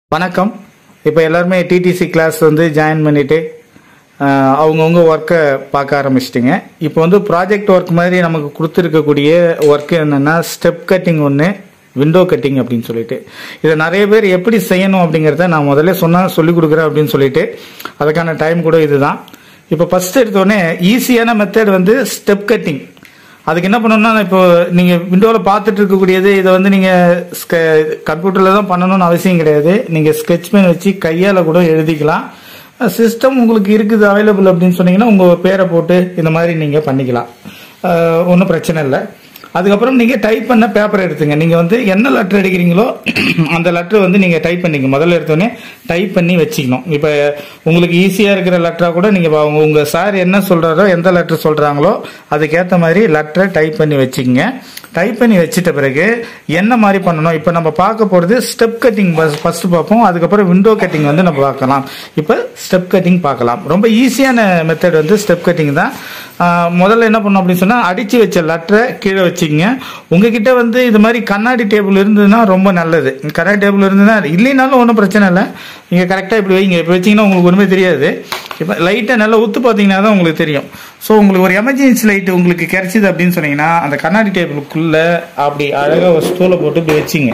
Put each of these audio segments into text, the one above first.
வணக்கம் இப்போ எல்லாருமே டிடிசி கிளாஸ் வந்து ஜாயின் பண்ணிட்டு ஆஹ், அவங்கவங்க ஒர்க்கை பார்க்க ஆரம்பிச்சிட்டிங்க இப்போ வந்து ப்ராஜெக்ட் ஒர்க் மாதிரி நமக்கு கொடுத்துருக்கக்கூடிய ஒர்க் என்னன்னா ஸ்டெப் கட்டிங் ஒன்று விண்டோ கட்டிங் அப்படின்னு சொல்லிட்டு இதை நிறைய பேர் எப்படி செய்யணும் அப்படிங்கிறத நான் முதல்ல சொன்னா சொல்லி கொடுக்குறேன் அப்படின்னு சொல்லிட்டு அதுக்கான டைம் கூட இதுதான் இப்போ ஃபர்ஸ்ட் எடுத்தோடனே ஈஸியான மெத்தட் வந்து ஸ்டெப் கட்டிங் அதுக்கு என்ன பண்ணணும்னா இப்போ நீங்க விண்டோல பார்த்துட்டு இருக்கக்கூடியது இதை வந்து நீங்க கம்ப்யூட்டர்ல தான் பண்ணணும்னு அவசியம் கிடையாது நீங்க ஸ்கெட்ச் பென் வச்சு கையால கூட எழுதிக்கலாம் சிஸ்டம் உங்களுக்கு இருக்குது அவைலபிள் அப்படின்னு சொன்னீங்கன்னா உங்க பேரை போட்டு இந்த மாதிரி நீங்க பண்ணிக்கலாம் ஒன்றும் பிரச்சனை இல்லை அதுக்கப்புறம் நீங்க டைப் பண்ண பேப்பர் எடுத்துங்க நீங்க வந்து என்ன லெட்டர் எடுக்கிறீங்களோ அந்த லெட்டர் வந்து நீங்க டைப் பண்ணிங்க முதல்ல எடுத்தோடனே டைப் பண்ணி வச்சுக்கணும் இப்போ உங்களுக்கு ஈஸியா இருக்கிற லெட்டரா கூட நீங்க பா- உங்க- உங்க சார் என்ன சொல்றாரோ எந்த லெட்டர் சொல்றாங்களோ அதுக்கேற்ற மாதிரி லெட்டரை டைப் பண்ணி வச்சுக்கங்க டைப் பண்ணி வச்சிட்ட பிறகு என்ன மாதிரி பண்ணணும் இப்போ நம்ம பார்க்க போறது ஸ்டெப் கட்டிங் ஃபர்ஸ்ட் பார்ப்போம் அதுக்கப்புறம் விண்டோ கட்டிங் வந்து நம்ம பார்க்கலாம் இப்போ ஸ்டெப் கட்டிங் பார்க்கலாம் ரொம்ப ஈஸியான மெத்தட் வந்து ஸ்டெப் கட்டிங் தான் ஆஹ் முதல்ல என்ன பண்ணணும் அப்படின்னு சொன்னா அடிச்சு வச்ச லெட்டரை கீழே வச்சுக்கங்க உங்ககிட்ட வந்து இது மாதிரி கண்ணாடி டேபிள் இருந்ததுன்னா ரொம்ப நல்லது கண்ணாடி டேபிள் இருந்ததுன்னா இல்லைனாலும் ஒன்றும் பிரச்சனை இல்லை நீங்க கரெக்டா இப்படி வைங்க இப்படி வச்சீங்கன்னா உங்களுக்கு ஒண்ணுமே தெரியாது இப்போ லைட்டை நல்லா உத்து பார்த்தீங்கன்னா தான் உங்களுக்கு தெரியும் ஸோ உங்களுக்கு ஒரு எமர்ஜென்சி லைட் உங்களுக்கு கிடைச்சிது அப்படின்னு சொன்னீங்கன்னா அந்த கண்ணாடி டேபிளுக்குள்ள அப்படி அழகா ஒரு ஸ்டூலை போட்டு இப்படி வச்சிங்க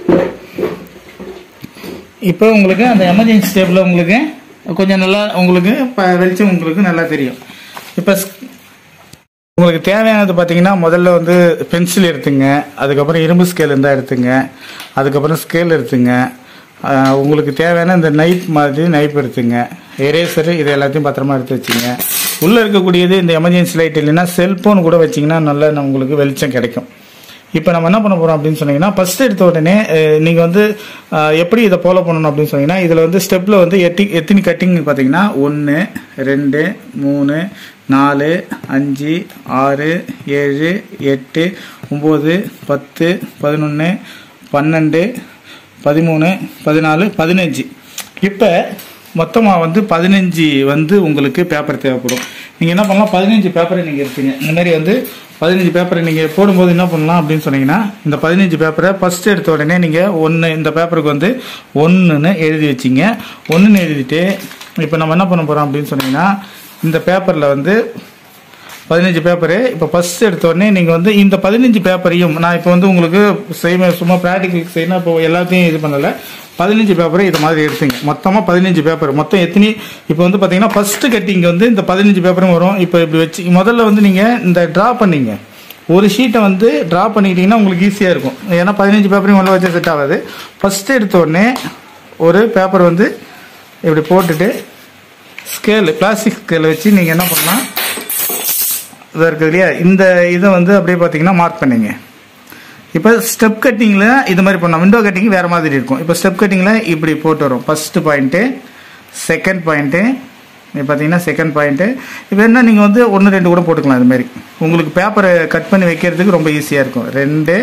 இப்போ உங்களுக்கு அந்த எமர்ஜென்சி டேபிள் உங்களுக்கு கொஞ்சம் நல்லா உங்களுக்கு ப- வெளிச்சம் உங்களுக்கு நல்லா தெரியும் இப்போ உங்களுக்கு தேவையானது பார்த்தீங்கன்னா முதல்ல வந்து பென்சில் எடுத்துங்க அதுக்கப்புறம் இரும்பு ஸ்கேல் இருந்தால் எடுத்துங்க அதுக்கப்புறம் ஸ்கேல் எடுத்துங்க ஆஹ் உங்களுக்கு தேவையான இந்த நைப் மாதிரி நைப் எடுத்துங்க எரேசர் இது எல்லாத்தையும் பத்திரமா எடுத்து வச்சுங்க உள்ளே இருக்கக்கூடியது இந்த எமர்ஜென்சி லைட் இல்லைன்னா செல்போன் கூட வச்சிங்கன்னா நல்லா ந- உங்களுக்கு வெளிச்சம் கிடைக்கும் இப்போ நம்ம என்ன பண்ண போறோம் அப்படின்னு சொன்னீங்கன்னா ஃபர்ஸ்ட் எடுத்த உடனே அஹ், நீங்க வந்து அஹ், எப்படி இதை ஃபாலோ பண்ணணும் அப்படின்னு சொன்னீங்கன்னா இதுல வந்து ஸ்டெப்ல வந்து எத்தி எத்தனை கட்டிங் பார்த்தீங்கன்னா ஒன்று ரெண்டு மூணு நாலு அஞ்சு ஆறு ஏழு எட்டு ஒம்பது பத்து பதினொன்று பன்னெண்டு பதிமூணு பதினாலு பதினஞ்சு இப்போ மொத்தமாக வந்து பதினஞ்சு வந்து உங்களுக்கு பேப்பர் தேவைப்படும் நீங்கள் என்ன பண்ணலாம் பதினஞ்சு பேப்பரை நீங்கள் எடுத்தீங்க இந்த மாதிரி வந்து பதினஞ்சு பேப்பரை நீங்கள் போடும்போது என்ன பண்ணலாம் அப்படின்னு சொன்னீங்கன்னா இந்த பதினஞ்சு பேப்பரை ஃபர்ஸ்ட் எடுத்த உடனே நீங்கள் ஒன்று இந்த பேப்பருக்கு வந்து ஒன்றுன்னு எழுதி வச்சிங்க ஒன்றுன்னு எழுதிட்டு இப்போ நம்ம என்ன பண்ண போகிறோம் அப்படின்னு சொன்னீங்கன்னா இந்த பேப்பரில் வந்து பதினஞ்சு பேப்பரு இப்போ ஃபர்ஸ்ட் எடுத்த உடனே நீங்கள் வந்து இந்த பதினஞ்சு பேப்பரையும் நான் இப்போ வந்து உங்களுக்கு செய்ய சும்மா ப்ராக்டிக்கல் செய்யணும் இப்போ எல்லாத்தையும் இது பண்ணலை பதினஞ்சு பேப்பரை இது மாதிரி எடுத்துங்க மொத்தமாக பதினஞ்சு பேப்பர் மொத்தம் எத்தனை இப்போ வந்து பார்த்தீங்கன்னா ஃபர்ஸ்ட் கட்டிங் வந்து இந்த பதினஞ்சு பேப்பரும் வரும் இப்போ இப்படி வச்சு முதல்ல வந்து நீங்கள் இந்த ட்ரா பண்ணீங்க ஒரு ஷீட்டை வந்து ட்ரா பண்ணிக்கிட்டீங்கன்னா உங்களுக்கு ஈஸியாக இருக்கும் ஏன்னா பதினஞ்சு பேப்பரையும் உள்ள வச்சு செட் ஆகாது ஃபர்ஸ்ட் எடுத்த உடனே ஒரு பேப்பர் வந்து இப்படி போட்டுட்டு ஸ்கேல் பிளாஸ்டிக் ஸ்கேல் வச்சு நீங்கள் என்ன பண்ணலாம் இதாக இருக்குது இல்லையா இந்த இதை வந்து அப்படியே பார்த்தீங்கன்னா மார்க் பண்ணீங்க இப்போ ஸ்டெப் கட்டிங்கில் இது மாதிரி பண்ணோம் விண்டோ கட்டிங் வேறு மாதிரி இருக்கும் இப்போ ஸ்டெப் கட்டிங்கில் இப்படி போட்டு வரும் ஃபர்ஸ்ட் பாயிண்ட்டு செகண்ட் பாயிண்ட்டு இப்போ பார்த்தீங்கன்னா செகண்ட் பாயிண்ட்டு இப்போ என்ன நீங்கள் வந்து ஒன்று ரெண்டு கூட போட்டுக்கலாம் இது மாதிரி உங்களுக்கு பேப்பரை கட் பண்ணி வைக்கிறதுக்கு ரொம்ப ஈஸியாக இருக்கும் ரெண்டு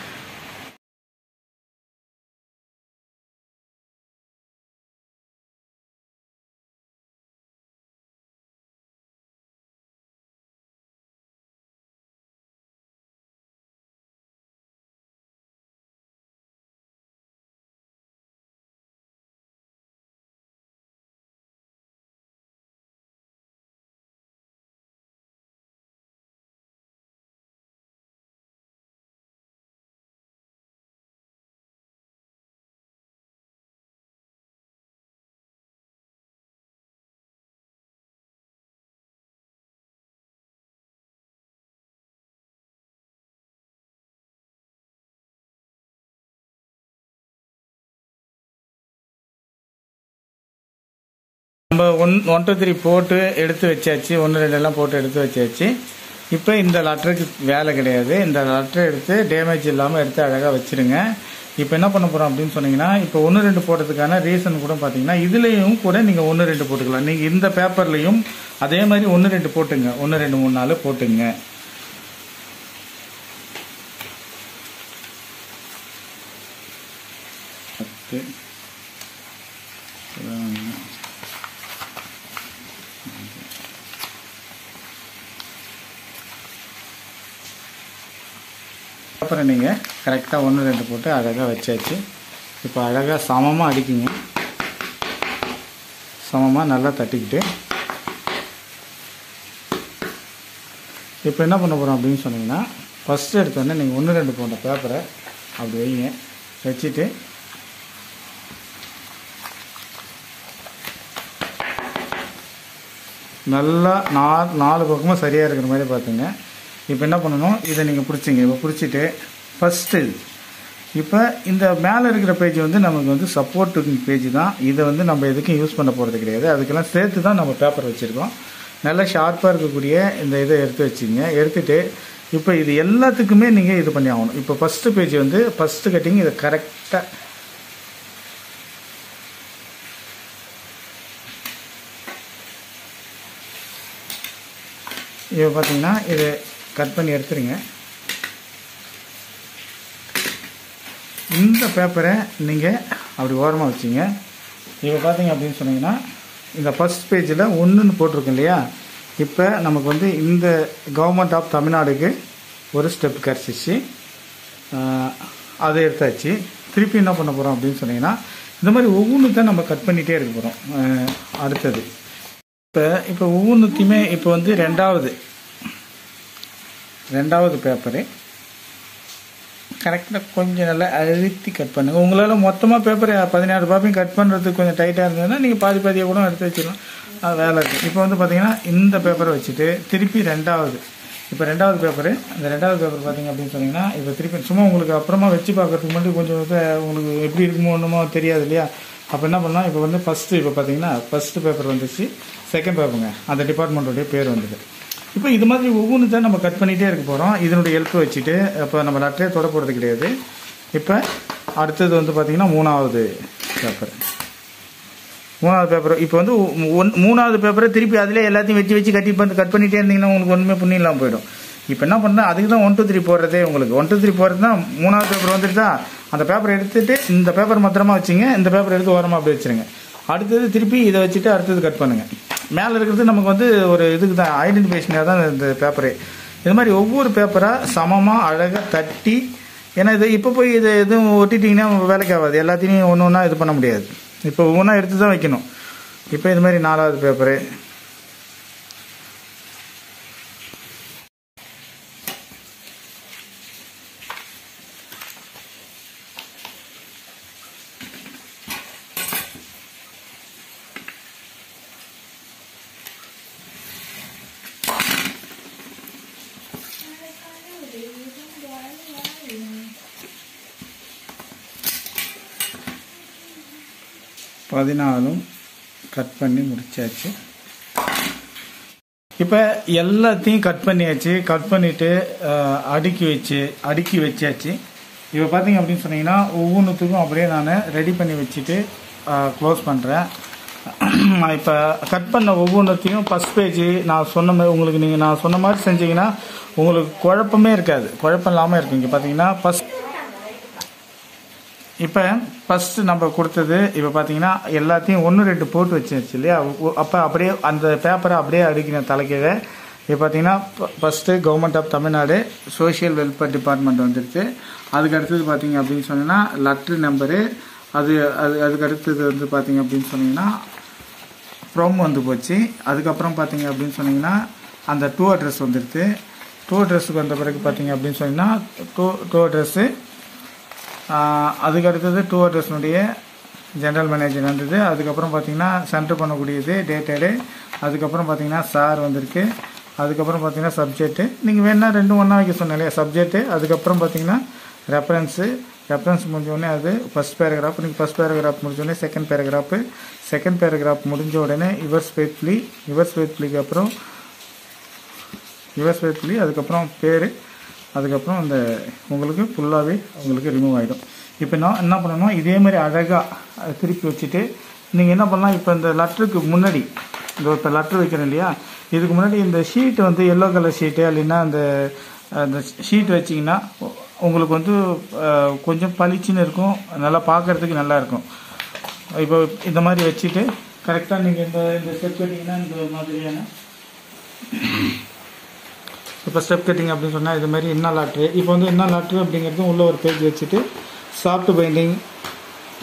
நம்ம ஒன் ஒன் டூ த்ரீ போட்டு எடுத்து வச்சாச்சு ஒன்று ரெண்டு எல்லாம் போட்டு எடுத்து வச்சாச்சு இப்போ இந்த லெட்டருக்கு வேலை கிடையாது இந்த லெட்டரை எடுத்து டேமேஜ் இல்லாமல் எடுத்து அழகாக வச்சிருங்க இப்போ என்ன பண்ண போகிறோம் அப்படின்னு சொன்னீங்கன்னா இப்போ ஒன்று ரெண்டு போட்டதுக்கான ரீசன் கூட பார்த்தீங்கன்னா இதுலேயும் கூட நீங்கள் ஒன்று ரெண்டு போட்டுக்கலாம் நீங்கள் இந்த பேப்பர்லையும் அதே மாதிரி ஒன்று ரெண்டு போட்டுங்க ஒன்று ரெண்டு மூணு நாலு போட்டுங்க பத்து பதினொன்று அப்புறம் நீங்கள் கரெக்டாக ஒன்று ரெண்டு போட்டு அழகாக வச்சாச்சு இப்போ அழகாக சமமாக அடிக்குங்க சமமாக நல்லா தட்டிக்கிட்டு இப்போ என்ன பண்ண போகிறோம் அப்படின்னு சொன்னீங்கன்னா ஃபஸ்ட்டு எடுத்தோடனே நீங்கள் ஒன்று ரெண்டு போன்ற பேப்பரை அப்படி வைங்க வச்சுட்டு நல்லா நா நாலு பக்கமும் சரியாக இருக்கிற மாதிரி பார்த்துங்க இப்போ என்ன பண்ணணும் இதை நீங்கள் பிடிச்சிங்க இப்போ பிடிச்சிட்டு ஃபஸ்ட்டு இப்போ இந்த மேலே இருக்கிற பேஜ் வந்து நமக்கு வந்து சப்போர்ட்டிங் பேஜ் தான் இதை வந்து நம்ம எதுக்கும் யூஸ் பண்ண போகிறது கிடையாது அதுக்கெல்லாம் சேர்த்து தான் நம்ம பேப்பர் வச்சுருக்கோம் நல்லா ஷார்ப்பாக இருக்கக்கூடிய இந்த இதை எடுத்து வச்சுங்க எடுத்துட்டு இப்போ இது எல்லாத்துக்குமே நீங்கள் இது பண்ணி ஆகணும் இப்போ ஃபஸ்ட்டு பேஜ் வந்து ஃபஸ்ட்டு கட்டிங் இதை கரெக்டாக இப்போ பார்த்தீங்கன்னா இதை கட் பண்ணி எடுத்துருங்க இந்த பேப்பரை நீங்கள் அப்படி ஓரமாக வச்சிங்க இப்போ பார்த்தீங்க அப்படின்னு சொன்னீங்கன்னா இந்த ஃபஸ்ட் பேஜில் ஒன்றுன்னு போட்டிருக்கோம் இல்லையா இப்போ நமக்கு வந்து இந்த கவர்மெண்ட் ஆஃப் தமிழ்நாடுக்கு ஒரு ஸ்டெப் கிடச்சிச்சு அதை எடுத்தாச்சு திருப்பி என்ன பண்ண போகிறோம் அப்படின்னு சொன்னீங்கன்னா இந்த மாதிரி ஒவ்வொன்றுத்தையும் நம்ம கட் பண்ணிகிட்டே இருக்க போகிறோம் அடுத்தது இப்போ இப்போ ஒவ்வொன்றுத்தையுமே இப்போ வந்து ரெண்டாவது ரெண்டாவது பேப்பரு கரெக்டாக கொஞ்சம் நல்லா அழுத்தி கட் பண்ணுங்கள் உங்களால் மொத்தமாக பேப்பர் பதினாறு காப்பியும் கட் பண்ணுறதுக்கு கொஞ்சம் டைட்டாக இருந்ததுன்னா நீங்கள் பாதி பாதியை கூட எடுத்து வச்சிடலாம் அது வேலை இருக்குது இப்போ வந்து பார்த்தீங்கன்னா இந்த பேப்பரை வச்சுட்டு திருப்பி ரெண்டாவது இப்போ ரெண்டாவது பேப்பரு அந்த ரெண்டாவது பேப்பர் பார்த்தீங்க அப்படின்னு சொன்னீங்கன்னா இப்போ திருப்பி சும்மா உங்களுக்கு அப்புறமா வச்சு பார்க்கறதுக்கு முன்னாடி கொஞ்சம் இது உங்களுக்கு எப்படி இருக்குமோ ஒன்றுமோ தெரியாது இல்லையா அப்போ என்ன பண்ணலாம் இப்போ வந்து ஃபஸ்ட்டு இப்போ பார்த்தீங்கன்னா ஃபஸ்ட்டு பேப்பர் வந்துச்சு செகண்ட் பேப்பருங்க அந்த டிபார்ட்மெண்ட்டோடைய பேர் வந்தது இப்போ இது மாதிரி ஒவ்வொன்று தான் நம்ம கட் பண்ணிகிட்டே இருக்க போகிறோம் இதனுடைய ஹெல்ப் வச்சுட்டு இப்போ நம்ம லட்டரே தொட போகிறது கிடையாது இப்போ அடுத்தது வந்து பார்த்திங்கன்னா மூணாவது பேப்பர் மூணாவது பேப்பர் இப்போ வந்து ஒன் மூணாவது பேப்பரை திருப்பி அதிலே எல்லாத்தையும் வச்சு வச்சு கட்டி பண்ணி கட் பண்ணிகிட்டே இருந்தீங்கன்னா உங்களுக்கு ஒன்றுமே புண்ணியம் இல்லாமல் போயிடும் இப்போ என்ன பண்ணால் அதுக்கு தான் ஒன் டூ த்ரீ போடுறதே உங்களுக்கு ஒன் டூ த்ரீ போடுறது தான் மூணாவது பேப்பர் வந்துட்டு தான் அந்த பேப்பர் எடுத்துட்டு இந்த பேப்பர் மாத்திரமா வச்சுங்க இந்த பேப்பர் எடுத்து ஓரமாக அப்படி வச்சுருங்க அடுத்தது திருப்பி இதை வச்சுட்டு அடுத்தது கட் பண்ணுங்கள் மேலே இருக்கிறது நமக்கு வந்து ஒரு இதுக்கு தான் ஐடென்டிஃபிகேஷனாக தான் இந்த பேப்பரு இது மாதிரி ஒவ்வொரு பேப்பராக சமமாக அழகாக தட்டி ஏன்னா இது இப்போ போய் இது எதுவும் ஒட்டிட்டிங்கன்னா வேலைக்கு ஆகாது எல்லாத்தையும் ஒன்று ஒன்றா இது பண்ண முடியாது இப்போ ஒவ்வொன்றா எடுத்து தான் வைக்கணும் இப்போ இது மாதிரி நாலாவது பேப்பரு பதினாலும் கட் பண்ணி முடிச்சாச்சு இப்போ எல்லாத்தையும் கட் பண்ணியாச்சு கட் பண்ணிவிட்டு அடுக்கி வச்சு அடுக்கி வச்சாச்சு இப்போ பார்த்தீங்க அப்படின்னு சொன்னீங்கன்னா ஒவ்வொன்றுத்துக்கும் அப்படியே நான் ரெடி பண்ணி வச்சுட்டு க்ளோஸ் பண்ணுறேன் இப்போ கட் பண்ண ஒவ்வொன்றத்தையும் ஃபஸ்ட் பேஜ் நான் சொன்ன மாதிரி உங்களுக்கு நீங்கள் நான் சொன்ன மாதிரி செஞ்சீங்கன்னா உங்களுக்கு குழப்பமே இருக்காது குழப்பம் இல்லாமல் இருக்கும் இங்கே பார்த்தீங்கன்னா ஃபஸ்ட் இப்போ ஃபஸ்ட்டு நம்ம கொடுத்தது இப்போ பார்த்தீங்கன்னா எல்லாத்தையும் ஒன்று ரெண்டு போட்டு வச்சிருச்சு இல்லையா அப்போ அப்படியே அந்த பேப்பரை அப்படியே அடிக்கிற தலைக்கீழே இப்போ பார்த்தீங்கன்னா first government of Tamil Nadu social welfare department வந்துடுச்சு அதுக்கு அடுத்தது பார்த்தீங்க அப்படின்னு சொன்னீங்கன்னா லட்ரு நம்பரு அது அது அதுக்கு அடுத்தது வந்து பார்த்தீங்க அப்படின்னு சொன்னீங்கன்னா ஃப்ரம் வந்து போச்சு அதுக்கப்புறம் பார்த்தீங்க அப்படின்னு சொன்னீங்கன்னா அந்த டூ அட்ரஸ் வந்துடுது டூ அட்ரஸுக்கு வந்த பிறகு பார்த்தீங்க அப்படின்னு சொன்னீங்கன்னா டூ டூ அட்ரஸ்ஸு அதுக்கு அடுத்தது டூ அட்ரஸ்னுடைய ஜென்ரல் மேனேஜர் வந்தது அதுக்கப்புறம் பார்த்தீங்கன்னா சென்டர் பண்ணக்கூடியது டேட்டடு அதுக்கப்புறம் பார்த்தீங்கன்னா சார் வந்திருக்கு அதுக்கப்புறம் பார்த்தீங்கன்னா சப்ஜெக்ட்டு நீங்கள் வேணால் ரெண்டும் ஒன்றா வைக்க சொன்னேன் இல்லையா சப்ஜெக்ட்டு அதுக்கப்புறம் பார்த்தீங்கன்னா ரெஃபரன்ஸு ரெஃபரன்ஸ் முடிஞ்சோடனே அது ஃபஸ்ட் பேராகிராஃப் நீங்கள் ஃபஸ்ட் பேராகிராஃப் முடிஞ்சோடனே செகண்ட் பேராகிராஃபு செகண்ட் பேராகிராஃப் முடிஞ்ச உடனே யுவர்ஸ் ஃபேத்லி யுவர்ஸ் ஃபேத்லிக்கு அப்புறம் யுவர்ஸ் ஃபேத்லி அதுக்கப்புறம் பேர் அதுக்கப்புறம் அந்த உங்களுக்கு ஃபுல்லாகவே உங்களுக்கு ரிமூவ் ஆகிடும் இப்போ நான் என்ன பண்ணணும் இதே மாதிரி அழகாக திருப்பி வச்சுட்டு நீங்கள் என்ன பண்ணலாம் இப்போ இந்த லெட்டருக்கு முன்னாடி இந்த இப்போ லெட்ரு வைக்கிறேன் இல்லையா இதுக்கு முன்னாடி இந்த ஷீட் வந்து எல்லோ கலர் ஷீட்டு இல்லைன்னா அந்த அந்த ஷீட் வச்சிங்கன்னா உங்களுக்கு வந்து கொஞ்சம் பளிச்சுன்னு இருக்கும் நல்லா பார்க்குறதுக்கு நல்லா இருக்கும் இப்போ இந்த மாதிரி வச்சுட்டு கரெக்டாக நீங்கள் இந்த இந்த ஸ்டெப் கட்டிங்கன்னா இந்த மாதிரியான இப்போ ஸ்டெப் கட்டிங் அப்படின்னு சொன்னால் இது மாதிரி என்ன லாட்ரு இப்போ வந்து என்ன லாட்ரு அப்படிங்கிறது உள்ள ஒரு பேஜ் வச்சுட்டு சாஃப்ட் பைண்டிங்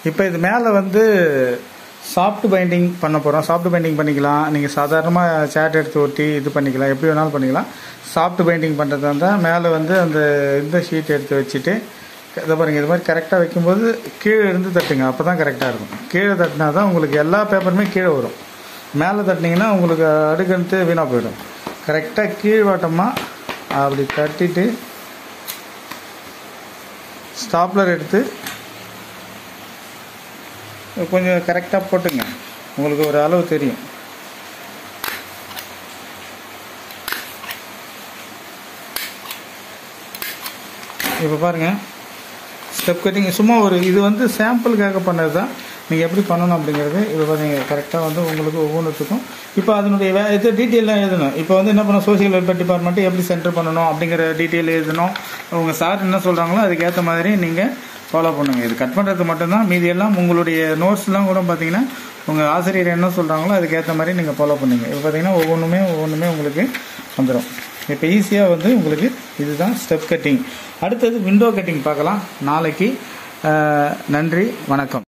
இப்போ இது மேலே வந்து சாஃப்ட் பைண்டிங் பண்ண போகிறோம் சாஃப்ட் பைண்டிங் பண்ணிக்கலாம் நீங்கள் சாதாரணமாக சேட் எடுத்து ஒட்டி இது பண்ணிக்கலாம் எப்படி வேணாலும் பண்ணிக்கலாம் சாஃப்ட் பைண்டிங் பண்ணுறதா இருந்தால் மேலே வந்து அந்த இந்த ஷீட் எடுத்து வச்சுட்டு இதை பாருங்க இது மாதிரி கரெக்டாக வைக்கும்போது கீழே இருந்து தட்டுங்க அப்போ தான் கரெக்டாக இருக்கும் கீழே தட்டினா தான் உங்களுக்கு எல்லா பேப்பருமே கீழே வரும் மேலே தட்டினீங்கன்னா உங்களுக்கு அடுக்கடுத்து வீணாக போயிடும் கரெக்டாக கீழ்வாட்டமாக அப்படி தட்டிட்டு ஸ்டாப்லர் எடுத்து கொஞ்சம் கரெக்டாக போட்டுங்க உங்களுக்கு ஒரு அளவு தெரியும் இப்போ பாருங்கள் ஸ்டெப் கட்டிங் சும்மா ஒரு இது வந்து சாம்பிளுக்காக பண்ணது தான் நீங்கள் எப்படி பண்ணணும் அப்படிங்கிறது இப்போ பார்த்தீங்க கரெக்டாக வந்து உங்களுக்கு ஒவ்வொன்றுத்துக்கும் இப்போ அதனுடைய வே இது டீட்டெயிலாம் எழுதணும் இப்போ வந்து என்ன பண்ணணும் சோசியல் வெல்ஃபேர் டிபார்ட்மெண்ட்டு எப்படி சென்டர் பண்ணணும் அப்படிங்கிற டீட்டெயில் எழுதணும் உங்கள் சார் என்ன சொல்கிறாங்களோ அதுக்கேற்ற மாதிரி நீங்கள் ஃபாலோ பண்ணுங்கள் இது கட் பண்ணுறது மட்டும்தான் மீதி எல்லாம் உங்களுடைய நோட்ஸ்லாம் கூட பார்த்தீங்கன்னா உங்கள் ஆசிரியர் என்ன சொல்கிறாங்களோ அதுக்கேற்ற மாதிரி நீங்கள் ஃபாலோ பண்ணுங்க இப்போ பார்த்தீங்கன்னா ஒவ்வொன்றுமே ஒவ்வொன்றுமே உங்களுக்கு வந்துடும் இப்போ ஈஸியாக வந்து உங்களுக்கு இதுதான் ஸ்டெப் கட்டிங் அடுத்தது விண்டோ கட்டிங் பார்க்கலாம் நாளைக்கு அஹ், நன்றி வணக்கம்